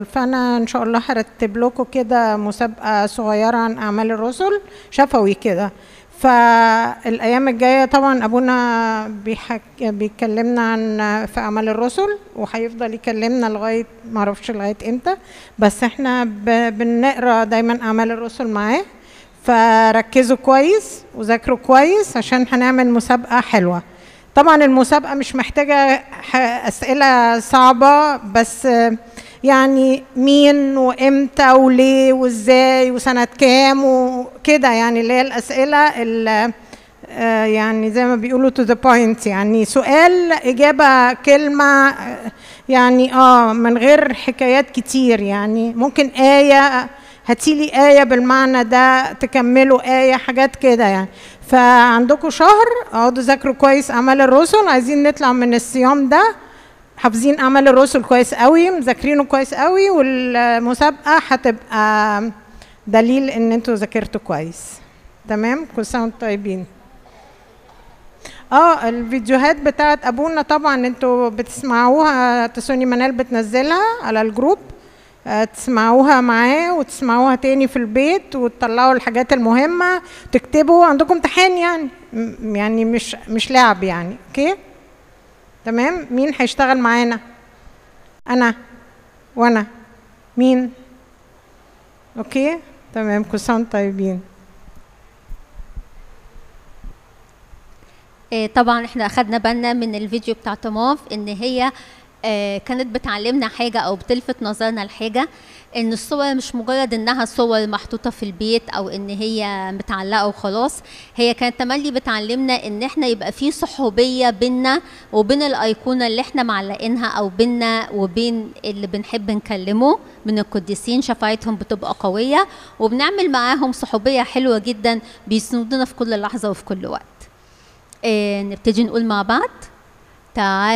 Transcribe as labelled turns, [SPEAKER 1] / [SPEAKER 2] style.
[SPEAKER 1] فانا ان شاء الله هرتب لكم كده مسابقه صغيره عن اعمال الرسل شفوي كده فالايام الجايه طبعا ابونا بيحك... بيكلمنا عن في اعمال الرسل وهيفضل يكلمنا لغايه ما اعرفش لغايه امتى بس احنا ب... بنقرا دايما اعمال الرسل معاه فركزوا كويس وذاكروا كويس عشان هنعمل مسابقه حلوه طبعا المسابقه مش محتاجه اسئله صعبه بس يعني مين وامتى وليه وازاي وسنه كام وكده يعني اللي هي الاسئله اللي يعني زي ما بيقولوا تو ذا بوينت يعني سؤال اجابه كلمه يعني اه من غير حكايات كتير يعني ممكن ايه هاتيلي آية بالمعنى ده تكملوا آية حاجات كده يعني فعندكم شهر اقعدوا ذاكروا كويس أعمال الرسل عايزين نطلع من الصيام ده حافظين أعمال الرسل كويس قوي مذاكرينه كويس قوي والمسابقة هتبقى دليل إن انتوا ذاكرتوا كويس تمام كل سنة وانتم طيبين اه الفيديوهات بتاعت ابونا طبعا انتوا بتسمعوها تسوني منال بتنزلها على الجروب تسمعوها معاه وتسمعوها تاني في البيت وتطلعوا الحاجات المهمة تكتبوا عندكم امتحان يعني يعني مش مش لعب يعني اوكي تمام مين هيشتغل معانا انا وانا مين اوكي تمام كل سنه طيبين
[SPEAKER 2] طبعا احنا اخدنا بالنا من الفيديو بتاع طماف ان هي كانت بتعلمنا حاجة أو بتلفت نظرنا لحاجة إن الصور مش مجرد إنها صور محطوطة في البيت أو إن هي متعلقة وخلاص هي كانت تملي بتعلمنا إن إحنا يبقى في صحوبية بينا وبين الأيقونة اللي إحنا معلقينها أو بينا وبين اللي بنحب نكلمه من القديسين شفاعتهم بتبقى قوية وبنعمل معاهم صحوبية حلوة جدا بيسندونا في كل لحظة وفي كل وقت. إيه نبتدي نقول مع بعض تعال